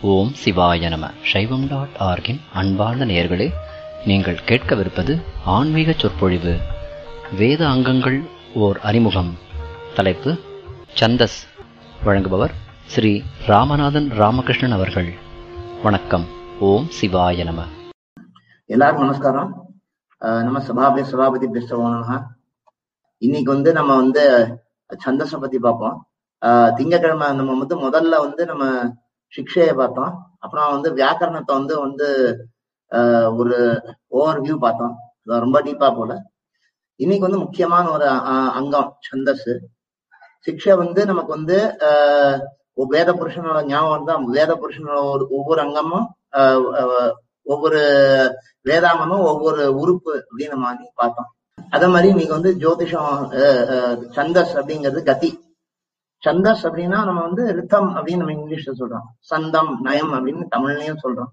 ஓம் சிவாய நம சைவம் டாட் ஆர்கின் அன்பார்ந்த நேயர்களே நீங்கள் கேட்கவிருப்பது ஆன்மீக சொற்பொழிவு வேத அங்கங்கள் ஓர் அறிமுகம் தலைப்பு சந்தஸ் வழங்குபவர் ஸ்ரீ ராமநாதன் ராமகிருஷ்ணன் அவர்கள் வணக்கம் ஓம் சிவாய நம எல்லாருக்கும் நமஸ்காரம் அஹ் நம்ம சபாபதி சபாபதி பேசுவோம்னா இன்னைக்கு வந்து நம்ம வந்து சந்தஸை பத்தி பார்ப்போம் அஹ் திங்கட்கிழமை நம்ம வந்து முதல்ல வந்து நம்ம சிக்ஷையை பார்த்தோம் அப்புறம் வந்து வியாக்கரணத்தை வந்து வந்து அஹ் ஒரு ஓவர் வியூ பார்த்தோம் அது ரொம்ப டீப்பா போல இன்னைக்கு வந்து முக்கியமான ஒரு அஹ், அங்கம் சந்தஸ் சிக்ஷை வந்து நமக்கு வந்து அஹ் ஒ- வேத புருஷனோட ஞாபகம் தான் வேத புருஷனோட ஒரு ஒவ்வொரு அங்கமும் அஹ், அஹ், ஒவ்வொரு வேதாங்கமும் ஒவ்வொரு உறுப்பு அப்படின்னு மாதிரி பார்த்தோம் அதே மாதிரி இன்னைக்கு வந்து ஜோதிஷம் அஹ், அஹ், சந்தஸ் அப்படிங்கிறது கதி சந்தஸ் அப்படின்னா நம்ம வந்து ரித்தம் அப்படின்னு நம்ம இங்கிலீஷ்ல சொல்றோம் சந்தம் நயம் அப்படின்னு தமிழ்லயும் சொல்றோம்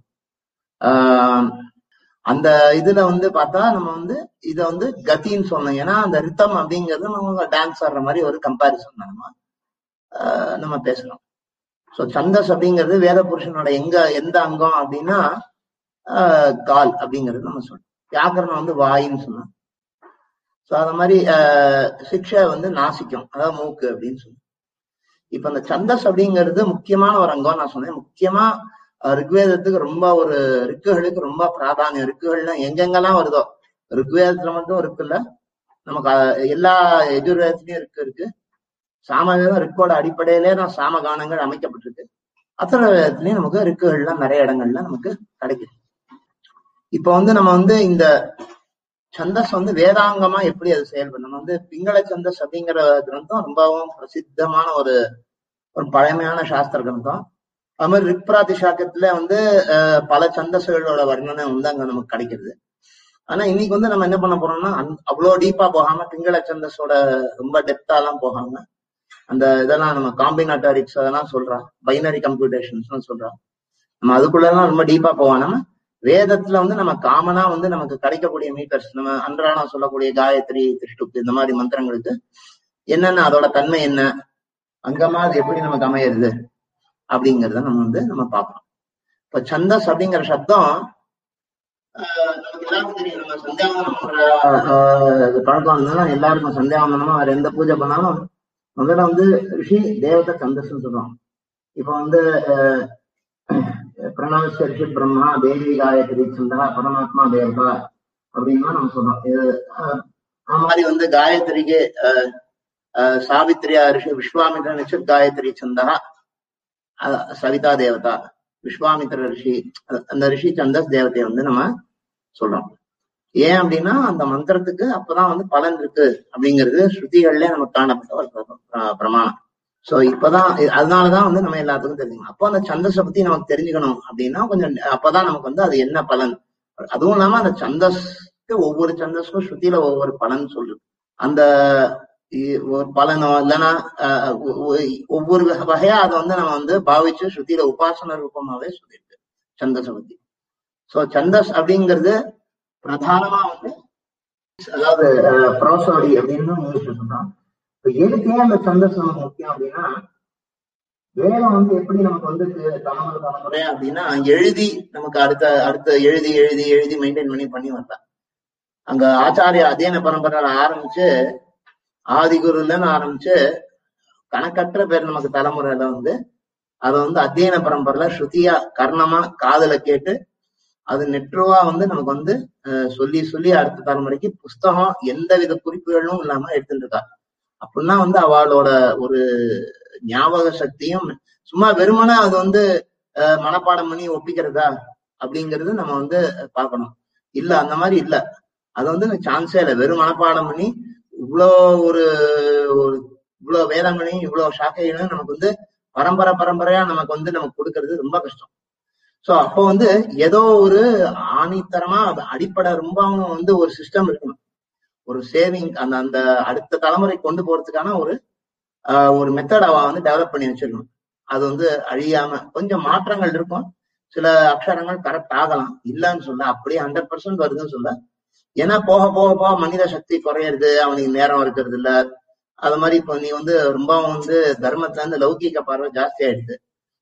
ஆஹ் அந்த இதுல வந்து பார்த்தா நம்ம வந்து இத வந்து கத்தின்னு சொன்னோம் ஏன்னா அந்த ரித்தம் அப்படிங்கிறது நம்ம டான்ஸ் ஆடுற மாதிரி ஒரு கம்பாரிசன் நம்ம ஆஹ் நம்ம பேசுறோம் சோ சந்தஸ் அப்படிங்கிறது வேத புருஷனோட எங்க எந்த அங்கம் அப்படின்னா ஆஹ் கால் அப்படிங்கிறது நம்ம சொல்றோம் வியாக்கரணம் வந்து வாயின்னு சொன்னோம் சோ அது மாதிரி ஆஹ் சிக்ஷை வந்து நாசிக்கும் அதாவது மூக்கு அப்படின்னு சொல்லி இப்ப அந்த சந்தஸ் அப்படிங்கிறது முக்கியமான ஒரு அங்கம் நான் சொன்னேன் முக்கியமா அஹ், ரிக்வேதத்துக்கு ரொம்ப ஒரு ரிக்குகளுக்கு ரொம்ப பிராதானியம் ரிக்குகள்லாம் எங்கெங்கெல்லாம் வருதோ ரிக்வேதத்துல மட்டும் இருக்குல்ல நமக்கு அஹ், எல்லா எஜுர்வேதத்திலயும் இருக்கு இருக்கு சாமவேதம் ரிக்கோட அடிப்படையிலே தான் சாமகானங்கள் அமைக்கப்பட்டிருக்கு அத்தனை வேதத்திலயும் நமக்கு ரிக்குகள்லாம் நிறைய இடங்கள்ல நமக்கு கிடைக்குது இப்ப வந்து நம்ம வந்து இந்த சந்தஸ் வந்து வேதாங்கமா எப்படி அது செயல்படும் நம்ம வந்து பிங்கள சந்தஸ் அப்படிங்கிற கிரந்தம் ரொம்பவும் பிரசித்தமான ஒரு ஒரு பழமையான சாஸ்திர கிரந்தம் அது மாதிரி ரிக்பிராதி சாக்கத்துல வந்து அஹ், பல சந்தஸ்களோட வர்ணனை வந்து அங்க நமக்கு கிடைக்கிறது ஆனா இன்னைக்கு வந்து நம்ம என்ன பண்ண போறோம்னா அந்த- அவ்வளவு டீப்பா போகாம பிங்கள சந்தஸோட ரொம்ப டெப்தா எல்லாம் போகாம அந்த இதெல்லாம் நம்ம காம்பினாட்டாரிக்ஸ் அதெல்லாம் சொல்றோம் பைனரி கம்ப்யூட்டேஷன்ஸ் சொல்றோம் நம்ம அதுக்குள்ள எல்லாம் ரொம்ப டீப்பா போவோம் நம்ம வேதத்துல வந்து நம்ம காமனா வந்து நமக்கு கிடைக்கக்கூடிய மீட்டர்ஸ் நம்ம அன்றாடம் சொல்லக்கூடிய காயத்ரி திருஷ்டுப்பு இந்த மாதிரி மந்திரங்களுக்கு என்னென்ன அதோட தன்மை என்ன அங்கமா அது எப்படி நமக்கு அமையிறது அப்படிங்கறத நம்ம வந்து நம்ம பார்ப்போம் இப்ப சந்தஸ் அப்படிங்கிற சப்தம் ஆஹ் நமக்கு எல்லாருக்கும் தெரியும் நம்ம சந்தியாவந்தனம் பண்ற ஆஹ் இது பழக்கம் இருந்ததுன்னா எல்லாருக்கும் சந்தியாவந்தனமா வேற எந்த பூஜை பண்ணாலும் முதல்ல வந்து ரிஷி தேவதை சந்தஸ்ன்னு சொல்றோம் இப்ப வந்து ஆஹ் பிரணவஸ்ய ரிஷி பிரம்மா தேவி காயத்ரி சந்தா பரமாத்மா தேவதா அப்படின்லாம் நம்ம சொல்றோம் இது ஆஹ் அந்த மாதிரி வந்து காயத்ரிக்கு ஆஹ் ஆஹ் சாவித்ரியா ரிஷி விஸ்வாமித்ர நிச்சத் காயத்ரி சந்தா அஹ் சவிதா தேவதா விஸ்வாமித்ர ரிஷி அ- அந்த ரிஷி சந்தஸ் தேவதையை வந்து நம்ம சொல்றோம் ஏன் அப்படின்னா அந்த மந்திரத்துக்கு அப்பதான் வந்து பலன் இருக்கு அப்படிங்கிறது ஸ்ருதிகள்ல நமக்கு காணப்பட்ட ஒரு பிர- பிர- பிரமாணம் சோ இப்பதான் இ- அதனாலதான் வந்து நம்ம எல்லாத்துக்கும் தெரிஞ்சுக்கணும் அப்போ அந்த சந்தஸை பத்தி நமக்கு தெரிஞ்சுக்கணும் அப்படின்னா கொஞ்சம் அப்பதான் நமக்கு வந்து அது என்ன பலன் அதுவும் இல்லாம அந்த சந்தஸ்க்கு ஒவ்வொரு சந்தஸ்க்கும் ஸ்ருதியில ஒவ்வொரு பலன் சொல்லுது அந்த இ- ஒரு பலனோ இல்லைன்னா அஹ், ஒ- ஒ- ஒவ்வொரு வகை- வகையா அதை வந்து நம்ம வந்து பாவிச்சு ஸ்ருதியில உபாசன ரூபமாவே சொல்லியிருக்கு சந்தஸை பத்தி சோ சந்தஸ் அப்படிங்கிறது பிரதானமா வந்து அதாவது ப்ரோசோடி அப்படின்னு இங்கிலீஷ்ல சொல்றோம் இப்ப எதுக்கே அந்த சந்தஸ் நமக்கு முக்கியம் அப்படின்னா வேதம் வந்து எப்படி நமக்கு வந்து கு- தலைமுறை தலைமுறை அப்படின்னா எழுதி நமக்கு அடுத்த அடுத்த எழுதி எழுதி எழுதி மெயின்டைன் பண்ணி பண்ணி வரலாம் அங்க ஆச்சாரிய அத்தியன பரம்பரையில ஆரம்பிச்சு ஆதிகுருலன்னு ஆரம்பிச்சு கணக்கற்ற பேர் நமக்கு தலைமுறையில வந்து அதை வந்து அத்தியன பரம்பரையில ஸ்ருதியா கர்ணமா காதுல கேட்டு அது நெட்ருவா வந்து நமக்கு வந்து அஹ், சொல்லி சொல்லி அடுத்த தலைமுறைக்கு புஸ்தகம் எந்த வித குறிப்புகளும் இல்லாம எடுத்துட்டு இருக்கா அப்படின்னா வந்து அவளோட ஒரு ஞாபக சக்தியும் சும்மா வெறுமனே அது வந்து அஹ், மனப்பாடம் பண்ணி ஒப்பிக்கிறதா அப்படிங்கிறது நம்ம வந்து பார்க்கணும் இல்ல அந்த மாதிரி இல்ல அது வந்து சான்ஸே இல்லை வெறும் மனப்பாடம் பண்ணி இவ்வளோ ஒரு ஒரு இவ்வளவு வேதங்களையும் இவ்வளவு சாக்கைகளையும் நமக்கு வந்து பரம்பரை பரம்பரையா நமக்கு வந்து நமக்கு கொடுக்கறது ரொம்ப கஷ்டம் சோ அப்போ வந்து ஏதோ ஒரு ஆணித்தரமா அது அடிப்படை ரொம்பவும் வந்து ஒரு சிஸ்டம் இருக்கணும் ஒரு சேவிங் அந்த அந்த அடுத்த தலைமுறை கொண்டு போறதுக்கான ஒரு ஆஹ், ஒரு மெத்தட் அவ வந்து டெவலப் பண்ணி வச்சிருக்கணும் அது வந்து அழியாம கொஞ்சம் மாற்றங்கள் இருக்கும் சில அக்ஷரங்கள் கரெக்ட் ஆகலாம் இல்லைன்னு சொல்ல அப்படியே ஹண்ட்ரட் பர்சன்ட் வருதுன்னு சொல்ல ஏன்னா போக போக போக மனித சக்தி குறையிறது அவனுக்கு நேரம் இருக்கிறது இல்ல அது மாதிரி இப்போ நீ வந்து ரொம்ப வந்து தர்மத்துல இருந்து லௌகிக பார்வை ஜாஸ்தி ஆயிடுது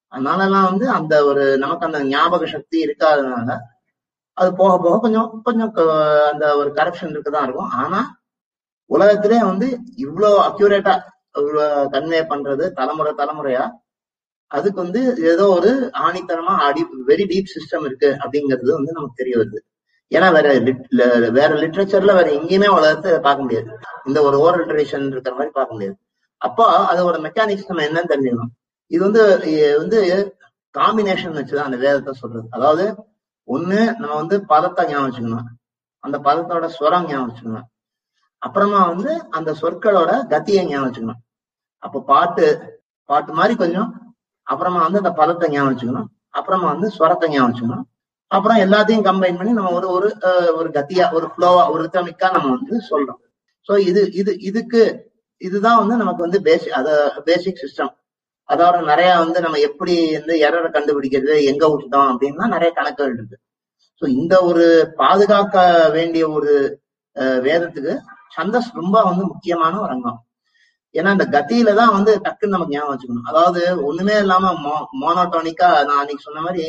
அதனாலலாம் வந்து அந்த ஒரு நமக்கு அந்த ஞாபக சக்தி இருக்காதனால அது போக போக கொஞ்சம் கொஞ்சம் க- அந்த ஒரு கரப்ஷன் இருக்குதான் இருக்கும் ஆனா உலகத்திலே வந்து இவ்வளோ அக்யூரேட்டா கன்வே பண்றது தலைமுறை தலைமுறையா அதுக்கு வந்து ஏதோ ஒரு ஆணித்தரமா அடி வெரி டீப் சிஸ்டம் இருக்கு அப்படிங்கிறது வந்து நமக்கு தெரிய வருது ஏன்னா வேற lit- ல- வேற லிட்ரேச்சர்ல வேற எங்கேயுமே உலகத்தை பார்க்க முடியாது இந்த ஒரு ஓரல் ட்ரெடிஷன் இருக்கிற மாதிரி பார்க்க முடியாது அப்போ அதோட மெக்கானிக்ஸ் நம்ம என்னன்னு தெரிஞ்சுக்கணும் இது வந்து இ- வந்து காம்பினேஷன் வச்சுதான் அந்த வேதத்தை சொல்றது அதாவது ஒண்ணு நம்ம வந்து பதத்தை ஞாபகம் வச்சுக்கணும் அந்த பதத்தோட ஸ்வரம் ஞாபகம் வச்சுக்கணும் அப்புறமா வந்து அந்த சொற்களோட கத்தியை ஞாபகம் வச்சுக்கணும் அப்போ பாட்டு பாட்டு மாதிரி கொஞ்சம் அப்புறமா வந்து அந்த பதத்தை ஞாபகம் வச்சுக்கணும் அப்புறமா வந்து ஸ்வரத்தை ஞாபகம் வச்சுக்கணும் அப்புறம் எல்லாத்தையும் கம்பைன் பண்ணி நம்ம ஒரு ஒரு அஹ், ஒரு கத்தியா ஒரு ஃப்ளோவா ஒரு ரித்தமிக்கா நம்ம வந்து சொல்றோம் சோ இது இது இதுக்கு இதுதான் வந்து நமக்கு வந்து பேசிக் அத பேசிக் சிஸ்டம் அதோட நிறைய வந்து நம்ம எப்படி வந்து எரரை கண்டுபிடிக்கிறது எங்க விட்டுட்டோம் அப்படின்னா நிறைய கணக்குகள் இருக்கு சோ இந்த ஒரு பாதுகாக்க வேண்டிய ஒரு அஹ், வேதத்துக்கு சந்தஸ் ரொம்ப வந்து முக்கியமான ஒரு அங்கம் ஏன்னா இந்த கத்தியில தான் வந்து டக்குன்னு நமக்கு ஞாபகம் வச்சுக்கணும் அதாவது ஒண்ணுமே இல்லாம மோனோட்டோனிக்கா நான் அன்னைக்கு சொன்ன மாதிரி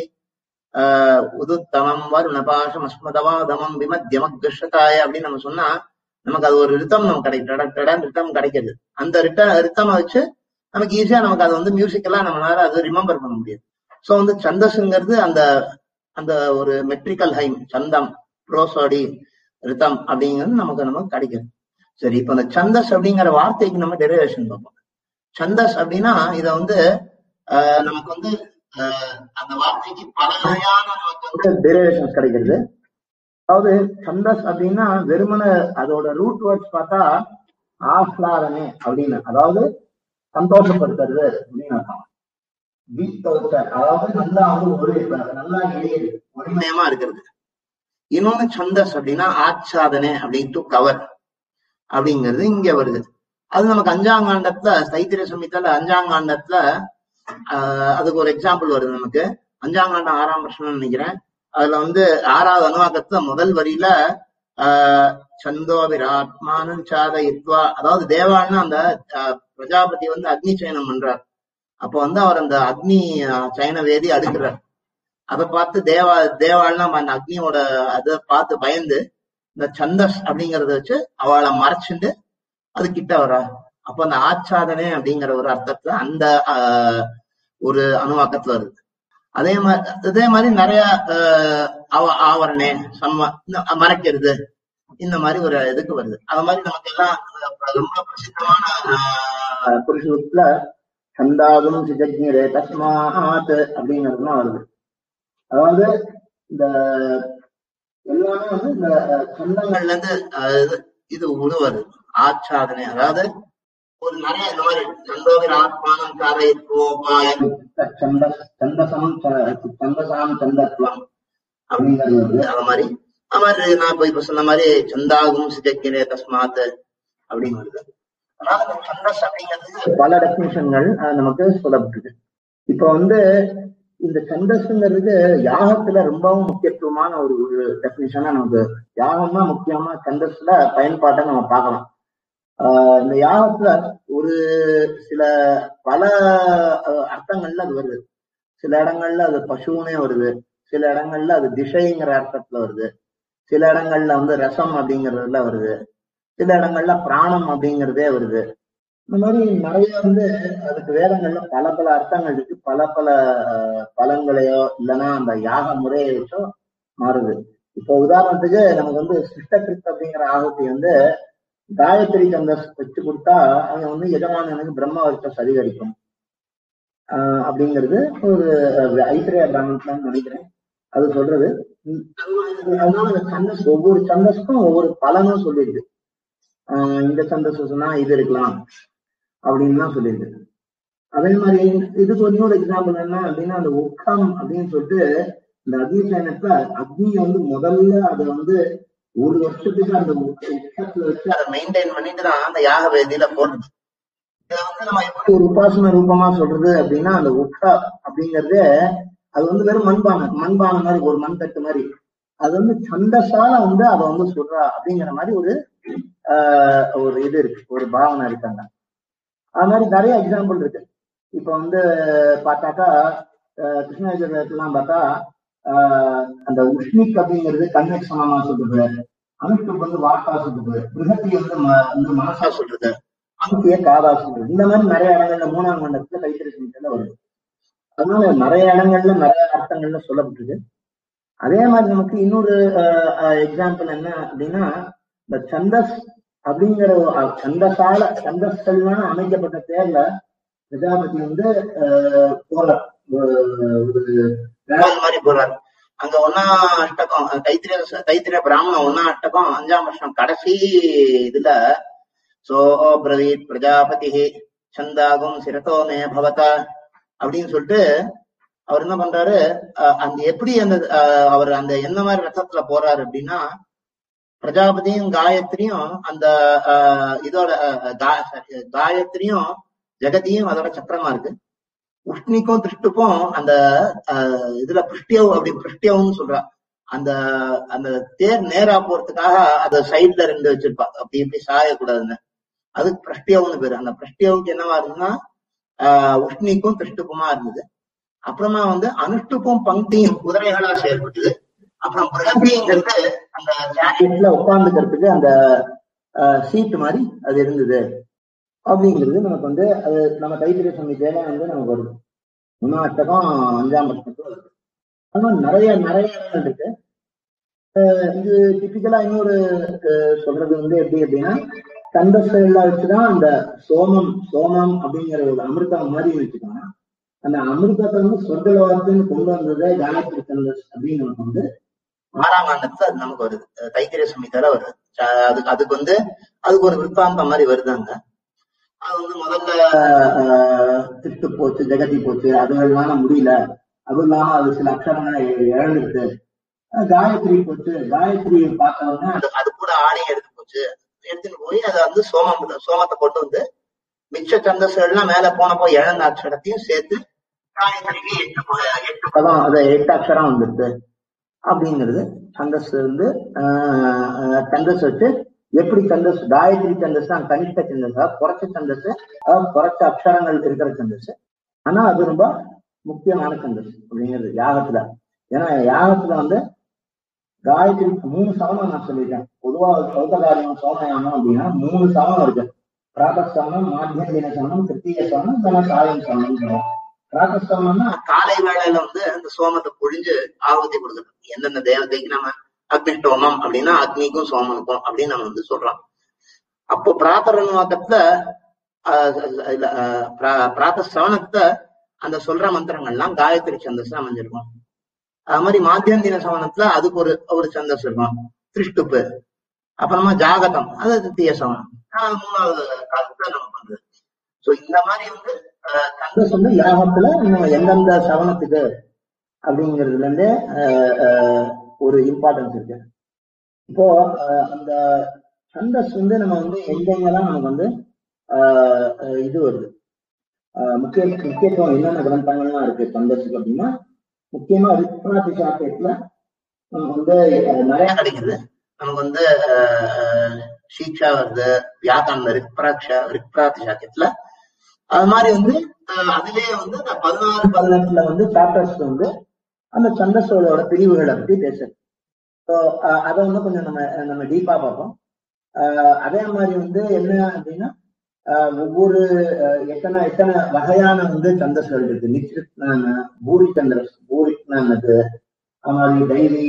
ஆஹ் உதுத்தமம் வருணபாஷம் அஸ்மதவா தமம் விமத்யமகிருஷ்டதாய அப்படின்னு நம்ம சொன்னா நமக்கு அது ஒரு ரித்தம் நமக்கு கிடைக்கும் ரித்தம் கிடைக்கிறது அந்த ரிட்ட ரித்தமை வச்சு நமக்கு ஈஸியா நமக்கு அது வந்து மியூசிக்கலா நம்மளால அது ரிமெம்பர் பண்ண முடியாது சோ வந்து சந்தஸ்ங்கிறது அந்த அந்த ஒரு மெட்ரிக்கல் ஹைம் சந்தம் ப்ரோசோடி ரித்தம் அப்படிங்கிறது நமக்கு நமக்கு கிடைக்குது சரி இப்ப அந்த சந்தஸ் அப்படிங்கிற வார்த்தைக்கு நம்ம டெரிவேஷன் பார்ப்போம் சந்தஸ் அப்படின்னா இத வந்து ஆஹ் நமக்கு வந்து ஆஹ் அந்த வார்த்தைக்கு பல வகையான நமக்கு வந்து டெரிவேஷன்ஸ் கிடைக்கிறது அதாவது சந்தஸ் அப்படின்னா வெறுமன அதோட ரூட் வேர்ட்ஸ் பார்த்தா ஆஹ்லாதனே அப்படின்னு அதாவது சந்தோஷப்படுத்துறது அப்படின்னு அர்த்தம் வீட்டோட்ட அதாவது நல்லா வந்து ஒரு நல்லா எளியது ஒருமயமா இருக்கிறது இன்னொன்னு சந்தஸ் அப்படின்னா ஆச்சாதனை அப்படின்னு கவர் அப்படிங்கிறது இங்க வருது அது நமக்கு அஞ்சாங்காண்டத்துல தைத்திரிய சமயத்துல அஞ்சாங்காண்டத்துல ஆஹ் அதுக்கு ஒரு எக்ஸாம்பிள் வருது நமக்கு அஞ்சாங்காண்டம் ஆறாம் வருஷம்னு நினைக்கிறேன் அதுல வந்து ஆறாவது அனுவாக்கத்துல முதல் வரியில ஆஹ் சந்தோ விராத்மானன் சாத இத்வா அதாவது தேவான்னு அந்த ஆஹ் பிரஜாபதி வந்து அக்னி சயனம் பண்றார் அப்போ வந்து அவர் அந்த அக்னி ஆஹ் சயன வேதி அடுக்கிறார் அதை பார்த்து தேவா தேவாள்னா அந்த அக்னியோட அதை பார்த்து பயந்து இந்த சந்தஸ் அப்படிங்கறத வச்சு அவளை மறைச்சுண்டு அது கிட்ட வரா அப்ப அந்த ஆச்சாதனை அப்படிங்கிற ஒரு அர்த்தத்துல அந்த ஆஹ், ஒரு அணுவாக்கத்துல வருது அதே மாதிரி அதே மாதிரி நிறைய ஆஹ், அவ ஆவரணே சம்ம இந்த மறைக்கிறது இந்த மாதிரி ஒரு இதுக்கு வருது அது மாதிரி நமக்கு எல்லாம் ஆஹ், ரொம்ப பிரசித்தமான ஆஹ், புருஷத்துல சந்தாகும் சிஜக்ஞரே தஸ்மாத் அப்படிங்கிறதுலாம் வருது அதாவது இந்த எல்லாமே வந்து இந்த சந்தங்கள்ல இருந்து அஹ், இது- இது உருவது ஆச்சாதனை அதாவது ஒரு நிறைய இந்த மாதிரி சந்தோகிர ஆத்மானம் காரயித்வோபாயம் சந்தஸ் சந்தசம் ச- சந்தசாம் சந்தத்வம் அப்படிங்கிறது வந்து அது மாதிரி அது மாதிரி நான் இப்ப இப்ப சொன்ன மாதிரி சந்தாகும் சிஜக்கிரே தஸ்மாத் அப்படின்னு வருது அதனால இந்த சந்தஸ் அப்படிங்கிறதுக்கு பல டெபினிஷன்கள் நமக்கு சொல்லப்பட்டிருக்கு இப்ப வந்து இந்த சந்தஸ்ங்கிறதுக்கு யாகத்துல ரொம்பவும் முக்கியத்துவமான ஒரு ஒரு டெபினிஷனா நமக்கு யாகம்னா முக்கியமா சந்தஸ்ல பயன்பாட்டை நம்ம பார்க்கலாம் ஆஹ் இந்த யாகத்துல ஒரு சில பல அஹ், அர்த்தங்கள்ல அது வருது சில இடங்கள்ல அது பசுனே வருது சில இடங்கள்ல அது திசைங்கிற அர்த்தத்துல வருது சில இடங்கள்ல வந்து ரசம் அப்படிங்கறதுல வருது சில இடங்கள்ல பிராணம் அப்படிங்கிறதே வருது இந்த மாதிரி நிறைய வந்து அதுக்கு வேதங்கள்ல பல பல அர்த்தங்கள் இருக்கு பல பல அஹ், பலன்களையோ இல்லைன்னா அந்த யாக முறையை வச்சோ மாறுது இப்போ உதாரணத்துக்கு நமக்கு வந்து சிஷ்டகிருத் அப்படிங்கிற ஆகுதி வந்து காயத்ரி சந்தஸ் வச்சு கொடுத்தா அவன் வந்து எஜமானனுக்கு பிரம்ம வருஷம் சரிகரிக்கும் ஆஹ் அப்படிங்கிறது ஒரு அஹ், ஐத்திரேய பிராமணன் நினைக்கிறேன் அது சொல்றது உம் அதனால அந்த சந்தஸ் ஒவ்வொரு சந்தஸ்க்கும் ஒவ்வொரு பலனும் சொல்லியிருக்கு ஆஹ் இந்த சந்தஸ் சொன்னா இது இருக்கலாம் அப்படின்னு தான் சொல்லியிருக்கு அதே மாதிரி இதுக்கு ஒரு இன்னொரு எக்ஸாம்பிள் என்ன அப்படின்னா அந்த உக்கம் அப்படின்னு சொல்லிட்டு இந்த அக்னிசேனத்துல அக்னியை வந்து முதல்ல அதை வந்து ஒரு வருஷத்துக்கு அந்த உக்க- உக்கத்துல வச்சு அதை மெயின்டைன் பண்ணிட்டு தான் அந்த யாக வேதியில போடுறது இதை வந்து நம்ம எப்படி ஒரு உபாசன ரூபமா சொல்றது அப்படின்னா அந்த உக்கா அப்படிங்கறது அது வந்து வெறும் மண்பானை மண்பானை மாதிரி ஒரு மண் தட்டு மாதிரி அது வந்து சந்தஸால வந்து அதை வந்து சொல்றா அப்படிங்கிற மாதிரி ஒரு ஆஹ் ஒரு இது இருக்கு ஒரு பாவனை இருக்காங்க அது மாதிரி நிறைய எக்ஸாம்பிள் இருக்கு இப்ப வந்து பார்த்தாக்கா அஹ் கிருஷ்ணாஜெல்லாம் பார்த்தா ஆஹ் அந்த உஷ்ணிக் அப்படிங்கிறது கண்ணுக்கு சமமா சொல்றது அனுஷ்டுக்கு வந்து வாக்கா சொல்றது பிருகத்தி வந்து ம- வந்து மனசா சொல்றது அனுப்பிய காதா சொல்றது இந்த மாதிரி நிறைய இடங்கள்ல மூணாம் மண்டலத்துல கைத்தறி சமயத்துல வருது அதனால நிறைய இடங்கள்ல நிறைய அர்த்தங்கள்ல சொல்லப்பட்டிருக்கு அதே மாதிரி நமக்கு இன்னொரு எக்ஸாம்பிள் என்ன அப்படின்னா இந்த சந்தஸ் அப்படிங்கிற ஒரு, அஹ், சந்தஸால சந்தஸ்கள்னால அமைக்கப்பட்ட பேர்ல பிரஜாபதி வந்து ஆஹ், போறார் ஒரு ஒரு வேளாண் மாதிரி போறார் அங்க ஒன்னா அஷ்டகம் அஹ், தைத்திரிய தைத்திரிய பிராமணம் ஒன்னா அஷ்டகம் அஞ்சாம் வருஷம் கடைசி இதுல சோ பிரவீத் பிரஜாபதி சந்தாகும் சிரட்டோ மே பவத அப்படின்னு சொல்லிட்டு அவர் என்ன பண்றாரு அஹ், அந்த எப்படி அந்த அஹ், அவர் அந்த எந்த மாதிரி ரத்தத்துல போறாரு அப்படின்னா பிரஜாபதியும் காயத்ரியும் அந்த அஹ், இதோட அஹ், கா- sorry, காயத்ரியும் ஜெகதியும் அதோட சக்கரமா இருக்கு உஷ்ணிக்கும் திருஷ்டுக்கும் அந்த அஹ், இதுல பிருஷ்டியவ் அப்படி பிருஷ்டியவுன்னு சொல்றா அந்த அந்த தேர் நேரா போறதுக்காக அத சைட்ல ரெண்டு வச்சிருப்பா அப்படி இப்படி சாயக்கூடாதுன்னு அதுக்கு பிரஷ்டியவுன்னு பேரு அந்த பிரஷ்டியவுக்கு என்னவா இருந்ததுன்னா ஆஹ் உஷ்ணிக்கும் திருஷ்டுக்குமா இருந்தது அப்புறமா வந்து அனுஷ்டுப்பும் பங்கியும் குதிரைகளா செயல்பட்டது அப்புறம் பிரகதிங்கிறது அந்த சேரியட்ல உட்கார்ந்துக்கிறதுக்கு அந்த சீட் மாதிரி அது இருந்தது அப்படிங்கிறது நமக்கு வந்து அது நம்ம கைத்தறி சமயத்தில வந்து நமக்கு வருது மூணாம் அட்டகம் அஞ்சாம் அட்டகம் வருது அது மாதிரி நிறைய நிறைய இடங்கள் இருக்கு அஹ் இது டிபிக்கலா இன்னொரு அஹ் சொல்றது வந்து எப்படி அப்படின்னா கந்தஸ்லாம் வச்சுதான் அந்த சோமம் சோமம் அப்படிங்கிற ஒரு அமிர்தம் மாதிரி வச்சுக்கலாம் அந்த அமிர்தத்தை வந்து சொர்க்கலோகத்துன்னு கொண்டு வந்தது காயத்ரி கந்தஸ் அப்படின்னு நமக்கு வந்து ஆறாம் ஆண்டத்துல அது நமக்கு வருது அஹ் தைத்திரிய சமயத்தால வருது அஹ் அதுக்கு அதுக்கு வந்து அதுக்கு ஒரு விற்பாந்தம் மாதிரி வருதாங்க அது வந்து முதல்ல ஆஹ், திட்டு போச்சு ஜெகதி போச்சு அதுகள்னால முடியல அதுவும் இல்லாம அது சில அக்ஷரங்களை இ- இழந்துருது அஹ் காயத்ரி போச்சு காயத்ரி பார்த்தவொடனே அது அது கூட ஆணையம் எடுத்து போச்சு எடுத்துட்டு போய் அதை வந்து சோமம் சோமத்தை கொண்டு வந்து மிச்ச சந்தஸ்கள்லாம் மேல போனப்போ இழந்த அக்ஷரத்தையும் சேர்த்து காயத்ரிக்கு எட்டு ப- எட்டு பதம் அது எட்டு அக்ஷரம் வந்துருது அப்படிங்கிறது சந்தஸ் வந்து ஆஹ், ஆஹ், சந்தஸ் வச்சு எப்படி சந்தஸ் காயத்ரி சந்தஸ் தான் கனிஷ்ட சந்தஸ் குறைச்ச சந்தஸ் அதாவது குறைச்ச அக்ஷரங்கள் இருக்கிற சந்தஸ் ஆனா அது ரொம்ப முக்கியமான சந்தஸ் அப்படிங்கிறது யாகத்துல ஏன்னா யாகத்துல வந்து காயத்ரி மூணு சவனம் நான் சொல்லிட்டேன் பொதுவா சௌதகாரியம் சோமயானம் அப்படின்னா மூணு சவனம் இருக்கு பிராபஸ்தவனம் மாத்தியம் தின சவனம் கிருத்திய சவனம் இல்லைன்னா சாயம் சவனம் சொல்லுவோம் பிராபஸ்தவனம்னா காலை வேளையில வந்து அந்த சோமத்தை பொழிஞ்சு ஆகுதி கொடுக்குறது எந்தெந்த தேவதைக்கு நம்ம அக்னிஷ்டோமம் அப்படின்னா அக்னிக்கும் சோமனுக்கும் அப்படின்னு நம்ம வந்து சொல்றோம் அப்போ பிராத்தரன் நோக்கத்துல பிராத்த சவனத்தை அந்த சொல்ற மந்திரங்கள்லாம் காயத்ரி சந்தஸ் அமைஞ்சிருக்கும் அது மாதிரி மாத்தியந்தின சவனத்துல அதுக்கு ஒரு ஒரு சந்தஸ் இருக்கும் திருஷ்டுப்பு அப்புறமா ஜாகதம் அது தீய சவனம் ஆஹ் மூணாவது காலத்துல நம்ம பண்றது சோ இந்த மாதிரி வந்து ஆஹ் சந்தஸ் வந்து யாகத்துல இன்னும் எந்தெந்த சவனத்துக்கு அப்படிங்கிறதுல இருந்து ஆஹ் ஆஹ் ஒரு இம்பார்ட்டன்ஸ் இருக்கு இப்போ ஆஹ் அந்த சந்தஸ் வந்து நம்ம வந்து எங்கெங்கெல்லாம் நமக்கு வந்து ஆஹ் ஆஹ் இது வருது ஆஹ் முக்கிய முக்கியத்துவம் என்னென்ன கிரந்தங்கள்லாம் இருக்கு சந்தஸுக்கு அப்படின்னா முக்கியமா ரிக்ராதி சாக்கியத்துல நமக்கு வந்து ஆஹ் நிறைய கிடைக்குது நமக்கு வந்து ஆஹ் சீக்ஷா வருது வியாக்கரண ரிக்பிராட்ச ரிக்பிராதி சாக்கியத்துல அது மாதிரி வந்து ஆஹ் அதுலயே வந்து இந்த பதினாறு பதினெட்டுல வந்து சாப்டர்ஸ் வந்து அந்த சந்தஸோட பிரிவுகளை பத்தி பேசுது ஸோ அதை வந்து கொஞ்சம் நம்ம நம்ம டீப்பா பார்ப்போம் ஆஹ் அதே மாதிரி வந்து என்ன அப்படின்னா ஆஹ் ஒவ்வொரு ஆஹ் எத்தனை எத்தனை வகையான வந்து சந்தஸ்கள் இருக்கு நிச்சிருத்னான பூரி சந்திரஸ் பூரித்னானது அது மாதிரி டைரி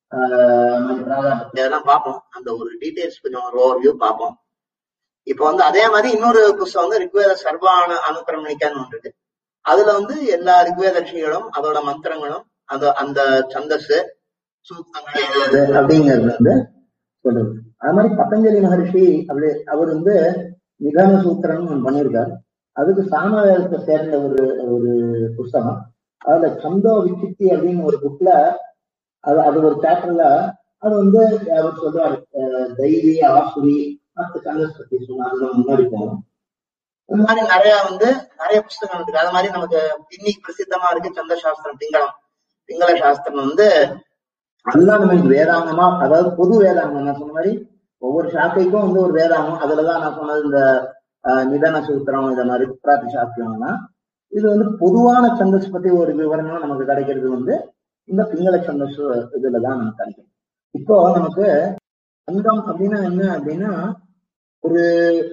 இதெல்லாம் பார்ப்போம் அந்த ஒரு டீடைல்ஸ் கொஞ்சம் ஒரு ஓவர்வியூ பார்ப்போம் இப்போ வந்து அதே மாதிரி இன்னொரு புஸ்தகம் வந்து ரிக்வேத சர்வான அனுக்கிரமணிக்கான்னு ஒன்று இருக்கு அதுல வந்து எல்லா ரிக்வேத ரிஷிகளும் அதோட மந்திரங்களும் அந்த அந்த சந்தஸ் சூக்தங்கள் எழுதுறது அப்படிங்கிறது வந்து சொல்றது அது மாதிரி பதஞ்சலி மகர்ஷி அப்படி அவர் வந்து நிதான சூத்திரம் ஒண்ணு பண்ணியிருக்காரு அதுக்கு சாமவேதத்தை சேர்ந்த ஒரு ஒரு புஸ்தகம் அதுல சந்தோ விச்சித்தி அப்படின்னு ஒரு புக்ல அது அது ஒரு சாப்டர்ல அது வந்து அவர் சொல்றாரு அஹ் தைரி ஆசுரி மற்ற சந்தஸ் பத்தி சொன்னாங்க முன்னாடி போனோம் இந்த மாதிரி நிறைய வந்து நிறைய புஸ்தகம் இருக்கு அது மாதிரி நமக்கு இன்னைக்கு பிரசித்தமா இருக்கு சந்திர சாஸ்திரம் பிங்களம் பிங்கள சாஸ்திரம் வந்து அதுதான் நமக்கு வேதாங்கமா அதாவது பொது வேதாங்கம் நான் சொன்ன மாதிரி ஒவ்வொரு சாக்கைக்கும் வந்து ஒரு வேதாங்கம் அதுலதான் நான் சொன்னது இந்த ஆஹ், நிதான சூத்திரம் இந்த மாதிரி பிராத்தி சாஸ்திரம்னா இது வந்து பொதுவான சந்தஸ் பத்தி ஒரு விவரமா நமக்கு கிடைக்கிறது வந்து இந்த பிங்கள சந்தஸ் இதுலதான் நமக்கு கிடைக்கும் இப்போ நமக்கு அங்கம் அப்படின்னா என்ன அப்படின்னா ஒரு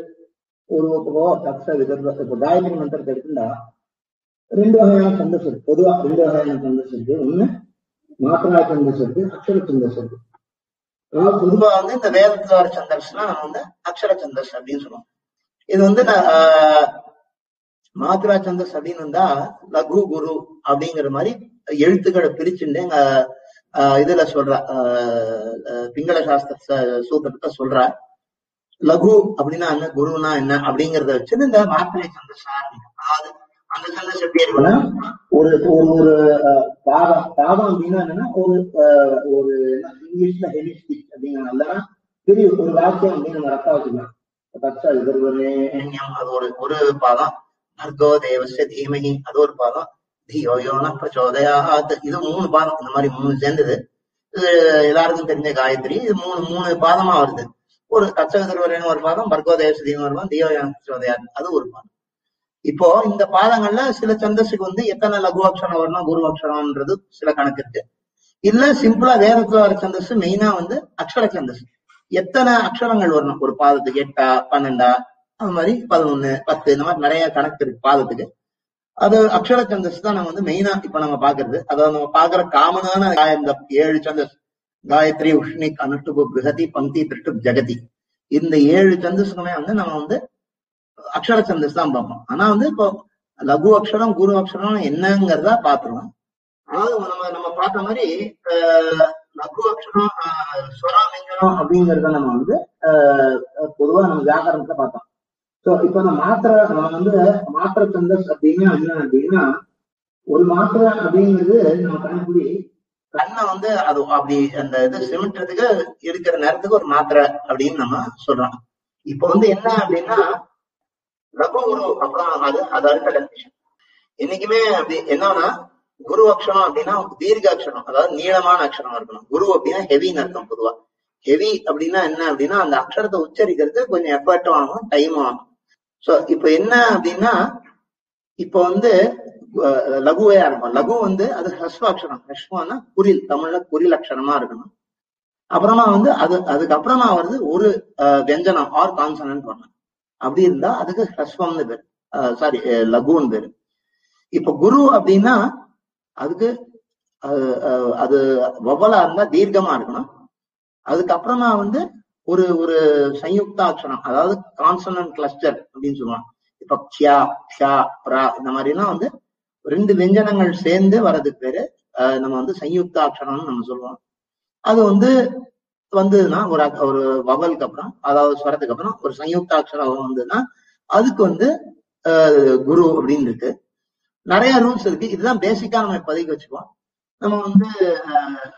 ஒரு இப்போ தக்ஷ விதர்வ இப்போ காயத்ரி மந்திரத்தை எடுத்துட்டா ரெண்டு வகையான சந்தஸ் இருக்கு பொதுவா ரெண்டு வகையான சந்தஸ் இருக்கு ஒண்ணு மாத்திரா சந்தஸ் இருக்கு அக்ஷர சந்தஸ் இருக்கு அதாவது பொதுவா வந்து இந்த வேதத்துல வர சந்தஸ்னா நம்ம வந்து அக்ஷர சந்தஸ் அப்படின்னு சொல்லுவோம் இது வந்து நான், ஆஹ், மாத்ரா சந்தஸ் அப்படின்னு வந்தா லகு குரு அப்படிங்கிற மாதிரி எழுத்துக்களை பிரிச்சுட்டு எங்க ஆஹ், இதுல சொல்ற ஆஹ், ஆஹ், பிங்கள சாஸ்திர ச- சூத்திரத்தை சொல்ற லகு அப்படின்னா என்ன குருனா என்ன அப்படிங்கறத வச்சு இந்த மாத்திரை சந்தஸ் ஆரம்பிக்கும் அதாவது அந்த சந்தஸ் எப்படி இருக்குன்னா ஒரு ஒரு ஒரு அஹ், பாதம் பாதம் அப்படின்னா என்னன்னா ஒரு அஹ், ஒரு என்ன, இங்கிலீஷ்ல ஹெவி ஸ்பீச் அப்படிங்கிறனால பெரிய ஒரு வாக்கியம் அப்படின்னு நம்ம ரத்தா வச்சுக்கலாம் தச்சா விதர்வரேண்யம் அது ஒரு ஒரு பாதம் பர்கோ தேவஸ்ய தீமகி அது ஒரு பாதம் தியோ யோன பிரச்சோதயாத் இது மூணு பாதம் இந்த மாதிரி மூணு சேர்ந்தது இது எல்லாருக்கும் தெரிஞ்ச காயத்ரி இது மூணு மூணு பாதமா வருது ஒரு தச்ச விதர்வரேன்னு ஒரு பாதம் பர்கோ தேவஸ்ய தீமம் ஒரு பாதம் தியோ யோன பிரச்சோதயாத் அது ஒரு பாதம் இப்போ இந்த பாதங்கள்ல சில சந்தஸுக்கு வந்து எத்தனை லகு அக்ஷரம் வரணும் குரு அக்ஷரம்ன்றது சில கணக்கு இருக்கு இல்ல சிம்பிளா வேதத்துல வர சந்தஸ் மெயினா வந்து அக்ஷர சந்தஸ் எத்தனை அக்ஷரங்கள் வரணும் ஒரு பாதத்துக்கு எட்டா பன்னெண்டா அது மாதிரி பதினொன்னு பத்து இந்த மாதிரி நிறைய கணக்கு இருக்கு பாதத்துக்கு அது அக்ஷர சந்தஸ் தான் நம்ம வந்து மெயினா இப்ப நம்ம பாக்குறது அதாவது நம்ம பாக்குற காமனான கா- இந்த ஏழு சந்தஸ் காயத்ரி உஷ்ணிக் அனுஷ்டுபு பிருகதி பங்கி திருட்டு ஜெகதி இந்த ஏழு சந்தஸுக்குமே வந்து நம்ம வந்து அக்ஷர சந்தஸ் தான் பார்ப்போம் ஆனா வந்து இப்போ லகு அக்ஷரம் குரு அக்ஷரம் என்னங்கிறதா பாத்துருவோம் அதாவது நம்ம நம்ம பார்த்த மாதிரி ஆஹ், லகு அக்ஷரம் ஆஹ், ஸ்வரா வெஞ்சனம் அப்படிங்கறத நம்ம வந்து ஆஹ், பொதுவா நம்ம வியாகரணத்துல பார்த்தோம் சோ இப்போ நம்ம மாத்திரை நம்ம வந்து மாத்திரை சந்தஸ் அப்படின்னா என்ன அப்படின்னா ஒரு மாத்திரை அப்படிங்கிறது நம்ம கணக்குடி கண்ணை வந்து அது அப்படி அந்த இது சிமிட்டுறதுக்கு இருக்கிற நேரத்துக்கு ஒரு மாத்திரை அப்படின்னு நம்ம சொல்றோம் இப்போ வந்து என்ன அப்படின்னா ரகு குரு அப்புறம் அது அது அடுத்த டெபினிஷன் என்னைக்குமே அப்படி என்னன்னா குரு அக்ஷரம் அப்படின்னா தீர்க்க அக்ஷரம் அதாவது நீளமான அக்ஷரம் இருக்கணும் குரு அப்படின்னா ஹெவின்னு அர்த்தம் பொதுவா ஹெவி அப்படின்னா என்ன அப்படின்னா அந்த அக்ஷரத்தை உச்சரிக்கிறது கொஞ்சம் எஃபர்ட்டும் ஆகும் டைமும் ஆகும் சோ இப்ப என்ன அப்படின்னா இப்ப வந்து அஹ், லகுவையா இருக்கும் லகு வந்து அது ஹஸ்வ அக்ஷரம் ஹஸ்வம்னா குரில் தமிழ்ல குரில் அக்ஷரமா இருக்கணும் அப்புறமா வந்து அது அதுக்கப்புறமா வருது ஒரு அஹ், வியஞ்சனம் ஆர் கான்சனன்ட் வரணும் அப்படி இருந்தா அதுக்கு ஹஸ்வம்னு பேரு சாரி லகுன்னு பேரு இப்ப குரு அப்படின்னா அதுக்கு அஹ், அஹ், அது வவ்வலா இருந்தா தீர்க்கமா இருக்கணும் அதுக்கப்புறமா வந்து ஒரு ஒரு சயுக்தா அக்ஷரம் அதாவது கான்சனன்ட் கிளஸ்டர் அப்படின்னு சொல்லுவாங்க இப்ப க்ஷா க்ஷா பிரா இந்த மாதிரி எல்லாம் வந்து ரெண்டு வெஞ்சனங்கள் சேர்ந்து வர்றதுக்கு பேரு அஹ், நம்ம வந்து சயுக்தா அக்ஷரம்னு நம்ம சொல்லுவோம் அது வந்து வந்ததுன்னா ஒரு அக்- ஒரு வவலுக்கு அப்புறம் அதாவது ஸ்வரத்துக்கு அப்புறம் ஒரு சயுக்தா அக்ஷரம் வந்ததுன்னா அதுக்கு வந்து அஹ், குரு அப்படின்னு இருக்கு நிறைய ரூல்ஸ் இருக்கு இதுதான் பேசிக்கா நம்ம இப்போதைக்கு வச்சுக்குவோம் நம்ம வந்து அஹ்,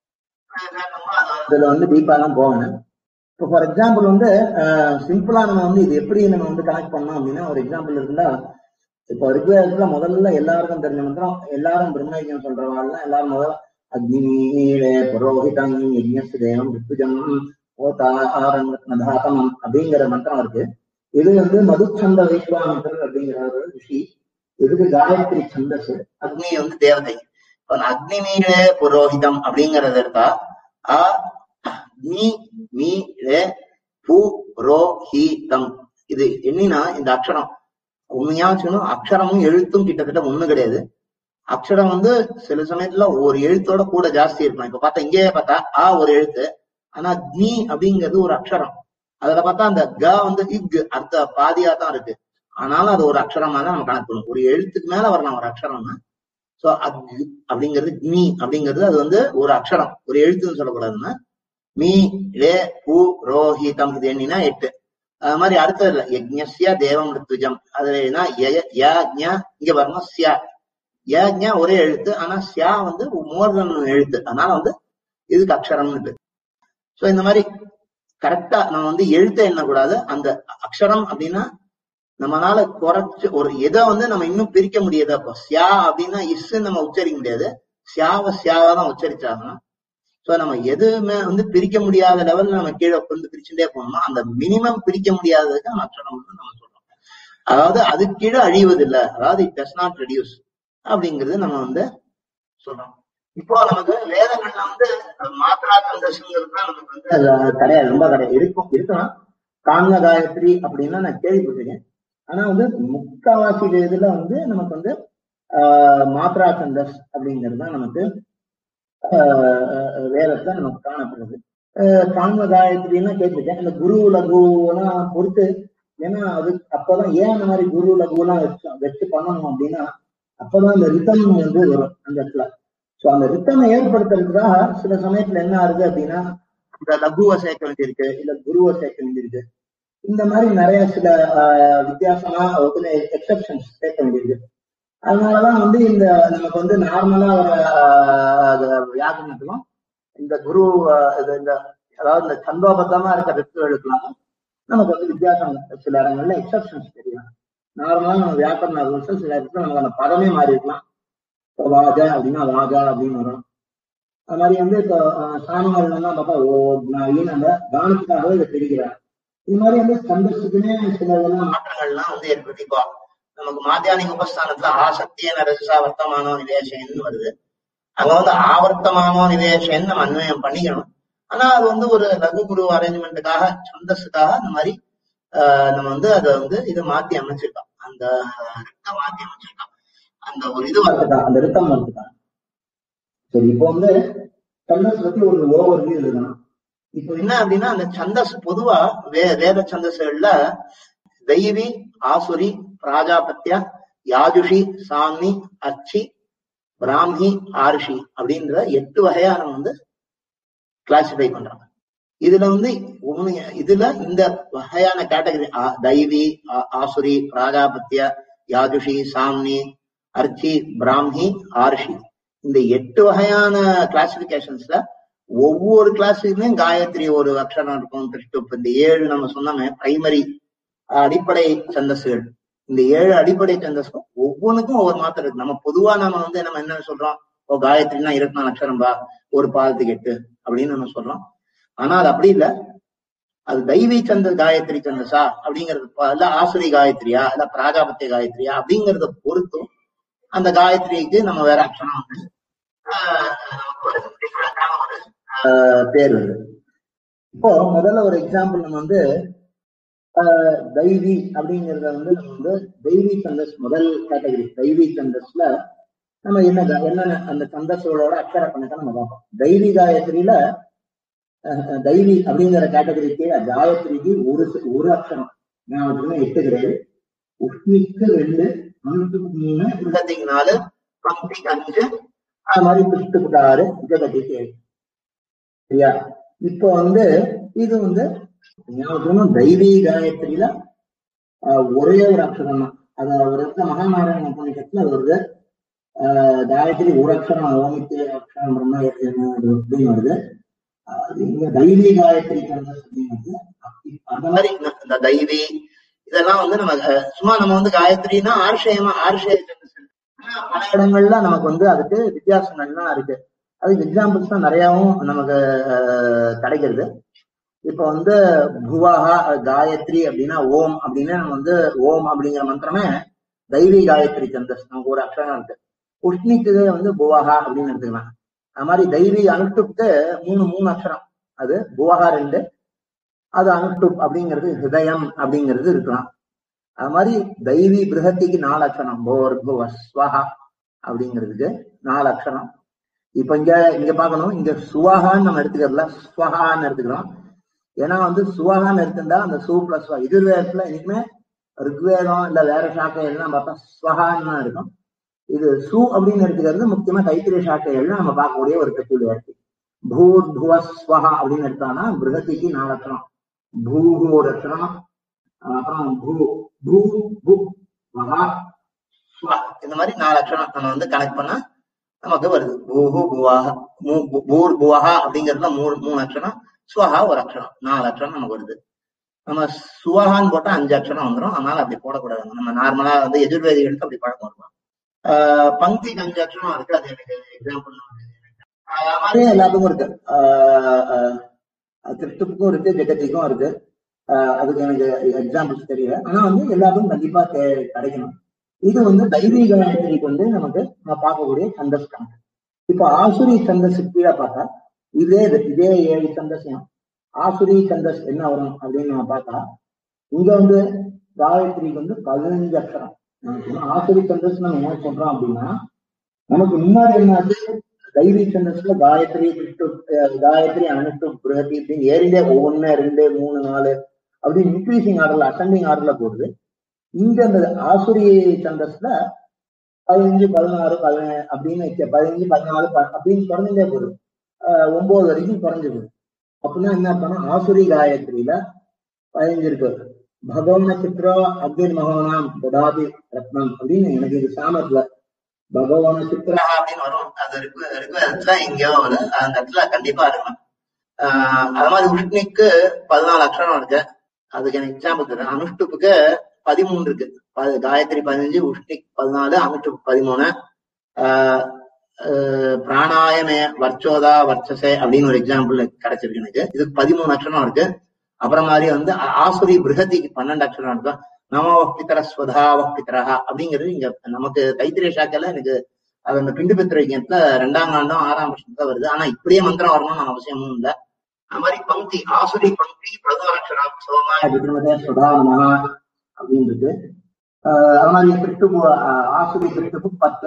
இதுல வந்து டீப்பா எல்லாம் போகணும் இப்போ ஃபார் எக்ஸாம்பிள் வந்து சிம்பிளா நம்ம வந்து இது எப்படி நம்ம வந்து கனெக்ட் பண்ணோம் அப்படின்னா ஒரு எக்ஸாம்பிள் இருந்தா இப்போ ரிக்வேதத்துல முதல்ல எல்லாருக்கும் தெரிஞ்ச மந்திரம் எல்லாரும் பிரம்மயஜம் சொல்றவாள்லாம் எல்லாரும் முதல்ல அக்னிமீலே புரோஹிதம் யஜ்ஞஸ் தேவம் ரித்துஜம் ஓதாரம் அப்படிங்கிற மந்திரம் இருக்கு இது வந்து மதுச்சந்த வைஸ்வாமித்தர் அப்படிங்கிற ஒரு ரிஷி இதுக்கு காயத்ரி சந்தஸ் அக்னி வந்து தேவதை இப்ப அக்னி மீளே புரோஹிதம் அப்படிங்கறது எடுத்தா அ நீ மீ லே பு ரோ ஹி தம் இது என்னன்னா இந்த அக்ஷரம் உண்மையா வச்சுக்கணும் அக்ஷரமும் எழுத்தும் கிட்டத்தட்ட ஒண்ணு கிடையாது அக்ஷரம் வந்து சில சமயத்துல ஒரு எழுத்தோட கூட ஜாஸ்தி இருக்கும் இப்ப பார்த்தா இங்கேயே பார்த்தா ஆ ஒரு எழுத்து ஆனா நீ அப்படிங்கிறது ஒரு அக்ஷரம் அதுல பார்த்தா அந்த க வந்து இக் அர்த்த பாதியா தான் இருக்கு ஆனாலும் அது ஒரு அக்ஷரமா தான் நம்ம கணக்கு பண்ணணும் ஒரு எழுத்துக்கு மேல வரலாம் ஒரு அக்ஷரம்னா சோ அக் அப்படிங்கிறது நீ அப்படிங்கிறது அது வந்து ஒரு அக்ஷரம் ஒரு எழுத்துன்னு சொல்லக்கூடாதுன்னா மீ லே பூ ரோஹிதம் இது என்னன்னா எட்டு அது மாதிரி அடுத்தது இல்ல யஜ்ஞஸ்ய தேவம் ரித்துஜம் அதுல என்ன ய- யஜ்ஞ இங்க வரணும் சியா யஜ்ஞ ஒரே எழுத்து ஆனா சியா வந்து மோர் தென் எழுத்து அதனால வந்து இதுக்கு அக்ஷரம்னு பேரு சோ இந்த மாதிரி கரெக்டா நம்ம வந்து எழுத்த எண்ணக்கூடாது அந்த அக்ஷரம் அப்படின்னா நம்மளால குறைச்சு ஒரு எதை வந்து நம்ம இன்னும் பிரிக்க முடியாது அப்போ சியா அப்படின்னா இஸ் நம்ம உச்சரிக்க முடியாது சியாவ சியாவா தான் உச்சரிச்சாகணும் சோ நம்ம எதுவுமே வந்து பிரிக்க முடியாத லெவல்ல நம்ம கீழே வந்து பிரிச்சுட்டே போனோம்னா அந்த மினிமம் பிரிக்க முடியாததுக்கு அந்த அக்ஷரம் வந்து நம்ம சொல்றோம் அதாவது அது கீழே அழிவதில்லை அதாவது இட் டஸ் நாட் ரெடியூஸ் அப்படிங்கிறது நம்ம வந்து சொல்றோம் இப்போ நமக்கு வேதங்கள்ல வந்து மாத்ரா சந்தோஷங்கிறது நமக்கு வந்து அது கிடையாது ரொம்ப கிடையாது இருக்கும் இருக்கலாம் காங்க காயத்ரி அப்படின்னா நான் கேள்விப்பட்டிருக்கேன் ஆனா வந்து முக்காவாசி இதுல வந்து நமக்கு வந்து ஆஹ் மாத்ரா சந்தஸ் அப்படிங்கிறது தான் நமக்கு ஆஹ் வேதத்துல நமக்கு காணப்படுது ஆஹ் காங்க காயத்ரின்னா கேட்டிருக்கேன் அந்த குரு லகுலாம் பொறுத்து ஏன்னா அது அப்பதான் ஏன் அந்த மாதிரி குரு லகுலாம் வச்சு வச்சு பண்ணணும் அப்படின்னா அப்பதான் அந்த ரிதம் வந்து வரும் அந்த இடத்துல சோ அந்த ரித்தமை ஏற்படுத்துறதுக்காக சில சமயத்துல என்ன ஆகுது அப்படின்னா இந்த லகுவை சேர்க்க வேண்டியிருக்கு இல்ல குருவை சேர்க்க வேண்டியிருக்கு இந்த மாதிரி நிறைய சில ஆஹ், வித்தியாசமா சில எக்ஸப்ஷன்ஸ் சேர்க்க வேண்டியிருக்கு அதனாலதான் வந்து இந்த நமக்கு வந்து நார்மலா வர ஆஹ், வியாக்கரணத்துக்கும் இந்த குரு ஆஹ், இது இந்த அதாவது இந்த சந்தோபத்தமா இருக்க ரித்துகளுக்கெல்லாம் நமக்கு வந்து வித்தியாசம் சில இடங்கள்ல எக்ஸப்ஷன்ஸ் தெரியும் நார்மலா நம்ம வியாக்கரண rules சில இடத்துல நமக்கு அந்த பதமே மாறி இருக்கலாம் இப்போ வாஜ அப்படின்னா வாஜா அப்படின்னு வரும் அது மாதிரி வந்து இப்போ சாமியார்கள்லாம் பார்த்தா ஓ அப்படின்னு அந்த கானத்துக்காகவே இதை பிரிக்கிறார் இது மாதிரி வந்து சந்தோஷத்துக்குமே சில இதெல்லாம் மாற்றங்கள்லாம் வந்து ஏற்படுத்தி இப்போ நமக்கு மாத்தியானிக உபஸ்தானத்துல ஆசக்திய நரசா வர்த்தமானோ நிவேசன்னு வருது அங்க வந்து ஆவர்த்தமானோ நிவேசன்னு நம்ம அன்வயம் பண்ணிக்கணும் ஆனா அது வந்து ஒரு லகு குரு அரேஞ்ச்மெண்ட்டுக்காக சந்தஸுக்காக அந்த மாதிரி ஆஹ் நம்ம வந்து அதை வந்து இதை மாத்தி அமைச்சிருக்கோம் அந்த ரித்தம் மாத்தி அமைச்சிருக்கோம் அந்த ஒரு இது வரதுதான் அந்த ரித்தம் வரதுதான் சரி இப்போ வந்து சந்தஸ் பத்தி ஒரு ஓவர் வியூ எழுதணும் இப்போ என்ன அப்படின்னா அந்த சந்தஸ் பொதுவா வே வேத சந்தஸ்கள்ல தெய்வி ஆசுரி பிராஜாபத்யா யாஜுஷி சாமி அச்சி பிராமி ஆர்ஷி அப்படின்ற எட்டு வகையா நம்ம வந்து கிளாசிஃபை பண்றாங்க இதுல வந்து உண்மைய இதுல இந்த வகையான கேட்டகரி தைவி ஆ- ஆசுரி பிராஜாபத்ய யாஜுஷி சாம்னி அர்ச்சி பிராமி ஆர்ஷி இந்த எட்டு வகையான கிளாசிபிகேஷன்ஸ்ல ஒவ்வொரு கிளாஸுக்குமே காயத்ரி ஒரு அக்ஷரம் இருக்கும் திருஷ்டுப் இந்த ஏழு நம்ம சொன்னோமே பிரைமரி அடிப்படை சந்தஸ்கள் இந்த ஏழு அடிப்படை சந்தஸ்கும் ஒவ்வொன்றுக்கும் ஒவ்வொரு மாத்திரம் இருக்கு நம்ம பொதுவா நம்ம வந்து நம்ம என்ன சொல்றோம் ஓ காயத்ரினா இருபத்தி நாலு அக்ஷரம் பா ஒரு பாதத்துக்கு எட்டு அப்படின்னு நம்ம சொல்றோம் ஆனா அது அப்படி இல்ல அது தெய்வீ சந்த காயத்ரி சந்தஸா அப்படிங்கிறது ப- இல்ல ஆசுரி காயத்ரியா இல்ல பிராஜாபத்திய காயத்ரியா அப்படிங்கறத பொறுத்தும் அந்த காயத்ரிக்கு நம்ம வேற அக்ஷரம் வந்து ஆஹ், நமக்கு ஒரு different ஆன ஒரு ஆஹ், பேர் வருது இப்போ முதல்ல ஒரு எக்ஸாம்பிள் நம்ம வந்து ஆஹ், தெய்வி அப்படிங்கறத வந்து நம்ம வந்து தெய்வீ சந்தஸ் முதல் கேட்டகரி தெய்வீ சந்தஸ்ல நம்ம என்ன க- என்னென்ன அந்த சந்தஸ்களோட அக்ஷர கணக்கை நம்ம பார்ப்போம் தெய்வீ காயத்ரியில அஹ், அஹ், தெய்வீ அப்படிங்கிற கேட்டகரிக்கு காயத்ரிக்கு ஒரு சி- ஒரு அக்ஷரம் நான் வச்சுக்கணும் எட்டு கிடையாது உஷ்ணிக்கு ரெண்டு அணுத்துக்கு மூணு உலகத்துக்கு நாலு பக்திக்கு அஞ்சு அது மாதிரி புஷ்டுக்கு ஆறு ஜெகதிக்கு ஏழு சரியா இப்போ வந்து இது வந்து ஞாபகம் தெய்வீ காயத்ரியில ஆஹ், ஒரே ஒரு அக்ஷரம் தான் அது ஒரு இடத்துல மகாநாராயண உபநிஷத்துல அது வருது ஆஹ், காயத்ரி ஒரு அக்ஷரம் ஓமித்து அக்ஷரம் பிரம்ம அப்படின்னு வருது ஆஹ், இங்க தெய்வீ காயத்ரி சந்தஸ் அப்படிங்கிறது அந்த மாதிரி இந்த- இந்த தெய்வீ இதெல்லாம் வந்து நம்ம அஹ், சும்மா நம்ம வந்து காயத்ரினா ஆர்ஷயமா ஆர்ஷய சந்தஸ் ஆனா பல இடங்கள்ல நமக்கு வந்து அதுக்கு வித்தியாசங்கள்லாம் இருக்கு அதுக்கு எக்ஸாம்பிள்ஸ் தான் நிறையாவும் நமக்கு அஹ், கிடைக்கிறது இப்ப வந்து புவாஹா காயத்ரி அப்படின்னா ஓம் அப்படின்னா நம்ம வந்து ஓம் அப்படிங்கிற மந்திரமே தெய்வீ காயத்ரி சந்தஸ் நமக்கு ஒரு அக்ஷரம் இருக்கு உஷ்ணிக்கு வந்து புவாஹா அப்படின்னு எடுத்துக்கலாம் அது மாதிரி தெய்வீ அனுஷ்டுப்க்கு மூணு மூணு அக்ஷரம் அது புவாஹா ரெண்டு அது அனுஷ்டுப் அப்படிங்கிறது ஹிருதயம் அப்படிங்கிறது இருக்கலாம் அது மாதிரி தெய்வீ பிருகத்திக்கு நாலு அக்ஷரம் போர் புவ ஸ்வஹா அப்படிங்கிறதுக்கு நாலு அக்ஷரம் இப்ப இங்க இங்க பார்க்கணும் இங்க சுவாகான்னு நம்ம எடுத்துக்கிறதுல ஸ்வஹான்னு எடுத்துக்கிறோம் ஏன்னா வந்து சுவாகான்னு எடுத்துட்டா அந்த சு பிளஸ் எதிர்வேதத்துல இனிமே ரிக்வேதம் இல்ல வேற சாக்கை எல்லாம் பார்த்தா ஸ்வஹான்னு தான் இருக்கும் இது சு அப்படின்னு எடுத்துக்கிறது முக்கியமா தைத்திரிய சாக்கைகள்ல நம்ம பார்க்கக்கூடிய ஒரு பெக்குலியாரிட்டி பூர் புவ ஸ்வஹா அப்படின்னு எடுத்தானா பிருகத்திக்கு நாலு அக்ஷரம் பூஹு ஒரு அக்ஷரம் அப்புறம் பூ பூ பு வஹா ஸ்வ இந்த மாதிரி நாலு அக்ஷரம் நம்ம வந்து கனெக்ட் பண்ணா நமக்கு வருது பூஹு புவாஹா மூ- பூ- பூர் புவஹா அப்படிங்கிறதுல மூணு மூணு அக்ஷரம் ஸ்வஹா ஒரு அக்ஷரம் நாலு அக்ஷரம் நமக்கு வருது நம்ம சுவஹான்னு போட்டா அஞ்சு அக்ஷரம் வந்துரும் அதனால அப்படி போடக்கூடாது நம்ம நார்மலா வந்து எதிர்வேதிகளுக்கு அப்படி பழக்கம் இருக்கும் ஆஹ் பங்கிக்கு அஞ்சு அக்ஷரம் இருக்கு அது எனக்கு எக்ஸாம்பிள் மாதிரியே எல்லாத்துக்கும் இருக்கு ஆஹ் ஆஹ் திருஷ்டுப்புக்கும் இருக்கு ஜெகத்திக்கும் இருக்கு ஆஹ் அதுக்கு எனக்கு எக்ஸாம்பிள்ஸ் தெரியல ஆனா வந்து எல்லாத்துக்கும் கண்டிப்பா தே- கிடைக்கணும் இது வந்து தெய்வீ காயத்ரிக்கு வந்து நமக்கு நான் பார்க்கக்கூடிய சந்தஸ் கணக்கு இப்ப ஆசுரி சந்தஸ் கீழே பார்த்தா இதே இது, இதே ஏழு சந்தஸையும் ஆசுரி சந்தஸ் என்ன வரும் அப்படின்னு நம்ம பார்த்தா இங்க வந்து காயத்ரிக்கு வந்து பதினஞ்சு அக்ஷரம் நமக்கு ஆசுரி சந்தஸ் நம்ம என்ன சொல்றோம் அப்படின்னா நமக்கு முன்னாடி என்னாச்சு தைவி சந்தஸ்ல காயத்ரி விஷ்ணு அஹ் காயத்ரி அனுஷ்டு பிரகதி அப்படின்னு ஏறிலே ஒவ்வொன்னு ரெண்டு மூணு நாலு அப்படி இன்க்ரீசிங் ஆர்டர்ல அசெண்டிங் ஆர்டர்ல போகுது இங்க அந்த ஆசுரி சந்தஸ்ல பதினஞ்சு பதினாறு பதினேழு அப்படின்னு வச்ச- பதினஞ்சு பதினாலு ப- அப்படின்னு குறைஞ்சுட்டே போகுது ஆஹ் ஒன்பது வரைக்கும் குறைஞ்சு போகுது அப்படின்னா என்ன அர்த்தம்னா ஆசுரி காயத்ரியில பதினஞ்சு இருக்கு பகவன சித்ரா அக்னி மகோனாம் ததாதி ரத்னம் அப்படின்னு எனக்கு இது சாமத்துல பகவான சித்ரா அப்படின்னு வரும் அது இருக்கு இருக்கு இடத்துல எங்கேயோ வரும் அந்த இடத்துல கண்டிப்பா இருக்கும் ஆஹ் அது மாதிரி உஷ்ணிக்கு பதினாலு அக்ஷரம் இருக்கு அதுக்கு எனக்கு எக்ஸாம்பிள் தரேன் அனுஷ்டுப்புக்கு பதிமூணு இருக்கு ப- காயத்ரி பதினஞ்சு உஷ்ணிக் பதினாலு அனுஷ்டுப் பதிமூணு ஆஹ் ஆஹ் பிராணாயமே வர்ச்சோதா வர்ச்சசே அப்படின்னு ஒரு எக்ஸாம்பிள் கிடைச்சிருக்கு எனக்கு இதுக்கு பதிமூணு அக்ஷரம் இருக்கு அப்புறம் மாதிரி வந்து ஆ- ஆசுரி பிருகதிக்கு பன்னெண்டு அக்ஷரம் இருக்கு நமோ பித்தர ஸ்வதாவ பித்தரஹா அப்படிங்கிறது இங்க நமக்கு தைத்திரிய சாக்கையில எனக்கு அது அந்த பிண்டு பித்திர யஜ்ஞத்துல ரெண்டாம் காண்டம் ஆறாம் வருஷத்துல வருது ஆனா இப்படியே மந்திரம் வரணும்னு அவசியமும் இல்ல அது மாதிரி பங்கி ஆசுரி பங்கி பிரதோரக்ஷரம் சோமா விக்ரமதே சுதானமா அப்படின்னு இருக்கு ஆஹ் அது மாதிரி பிட்டு ஆசுரி பிட்டுக்கு பத்து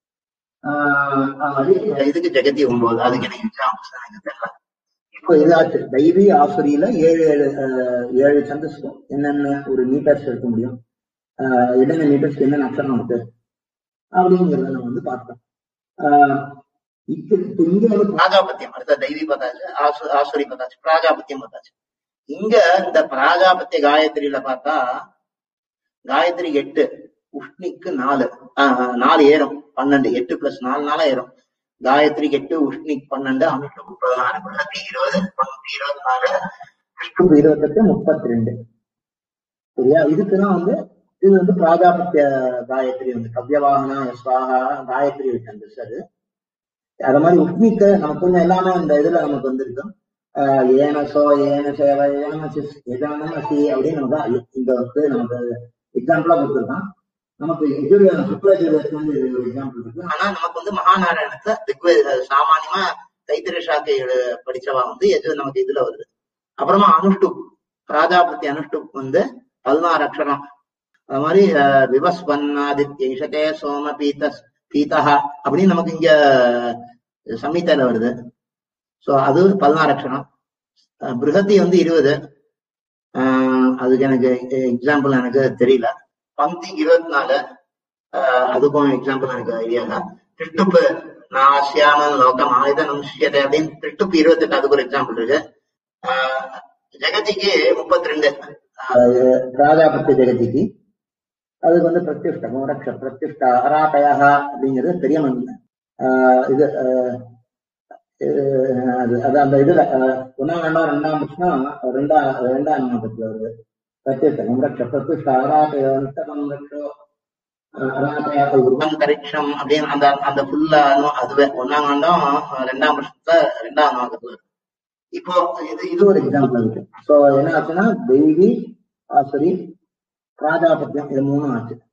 ஆஹ் அது மாதிரி இதுக்கு ஜெகதி ஒன்பது அதுக்கு எனக்கு எக்ஸாம்பிள்ஸ் எனக்கு தெரியல இப்போ இதாச்சு தைவி ஆசுரியில ஏழு ஏழு ஆஹ் ஏழு சந்தஸ்கம் என்னென்ன ஒரு மீட்டர்ஸ் எடுக்க முடியும் ஆஹ் என்னென்ன மீட்டர்ஸ்க்கு என்னென்ன அக்ஷரம் இருக்கு அப்படிங்கிறத நம்ம வந்து பார்த்தோம் ஆஹ் இப்ப இப்ப இங்க வந்து பிராஜாபத்தியம் அடுத்த தைவி பார்த்தாச்சு ஆசு ஆசுரி பார்த்தாச்சு பிராஜாபத்தியம் பார்த்தாச்சு இங்க இந்த பிராஜாபத்திய காயத்ரியில பார்த்தா காயத்ரி எட்டு உஷ்ணிக்கு நாலு ஆஹ் நாலு ஏறும் பன்னெண்டு எட்டு பிளஸ் நாலு நாளா ஏறும் காயத்ரி எட்டு உஷ்ணிக் பன்னெண்டு அனுஷ்டு பதினாறு பிரகதி இருபது பங்கு இருபத்தி நாலு விஷ்ணு இருபத்தெட்டு முப்பத்தி ரெண்டு சரியா இதுக்குதான் வந்து இது வந்து பிராஜாபத்திய காயத்ரி வந்து கவ்யவாகனா ஸ்வாகா காயத்ரி சந்தஸ் அது அது மாதிரி உஷ்ணிக்க நமக்கு கொஞ்சம் எல்லாமே இந்த இதுல நமக்கு வந்திருக்கு ஆஹ் ஏனசோ ஏன சேவை ஏனமசிஸ் எதானமசி அப்படின்னு நமக்கு இங்க வந்து நமக்கு எக்ஸாம்பிளா கொடுத்துருக்கான் நமக்கு இது சுக்லாச்சாரியத்துல இருந்து இது ஒரு எக்ஸாம்பிள் இருக்கு ஆனா நமக்கு வந்து மகாநாராயணத்தை ரிக்வேத சாமானியமா தைத்திர சாக்கை எழு- படிச்சவா வந்து எது நமக்கு இதுல வருது அப்புறமா அனுஷ்டுப் பிராஜாபதி அனுஷ்டுப் வந்து பதினாறு அக்ஷரம் அது மாதிரி அஹ், விவஸ்வன்னாதித்ய இஷதே சோம பீத பீதஹா அப்படின்னு நமக்கு இங்க சம்ஹிதையில வருது சோ அது பதினாறு அக்ஷரம் அஹ், பிருகதி வந்து இருபது ஆஹ் அதுக்கு எனக்கு எக்ஸாம்பிள் எனக்கு தெரியல பந்தி இருபத்தி நாலு ஆஹ் அதுக்கும் எக்ஸாம்பிள் எனக்கு ஐடியா இல்ல திருட்டுப்பு நாசியாமல் லோகம் ஆயுதம் சியதை அப்படின்னு திருட்டுப்பு இருபத்தெட்டு அதுக்கு ஒரு எக்ஸாம்பிள் இருக்கு ஆஹ் ஜெகதிக்கு முப்பத்தி ரெண்டு பிராஜாபத்திய ஜெகதிக்கு அதுக்கு வந்து பிரத்யுஷ்ட மோரக்ஷ பிரத்யுஷ்ட அராட்டயா அப்படிங்கிறது பெரிய மண் ஆஹ் இது ஆஹ் அஹ் அது அது அந்த இதுல அஹ், ஒண்ணாம் ரெண்டாம் ரெண்டாம் வருஷம் ரெண்டாம் ரெண்டாம் மாதத்துல வருது பிரத்யேக நம்ரக்ஷ பிரத்யுஷ்ட அராட்டய நம்ரக்ஷோ அந்தரிக்ஷம் அப்படின்னு அந்த அந்த ஃபுல்லா அதுவே ஒன்னாம் காண்டம் ரெண்டாம் வருஷத்துல ரெண்டாம் மாதத்துல இருக்கு. இப்போ இது இது ஒரு எக்ஸாம்பிள் இருக்கு சோ என்ன ஆச்சுன்னா தெய்வி ஆசுரி பிராஜாபத்தியம் இது மூணும் ஆச்சு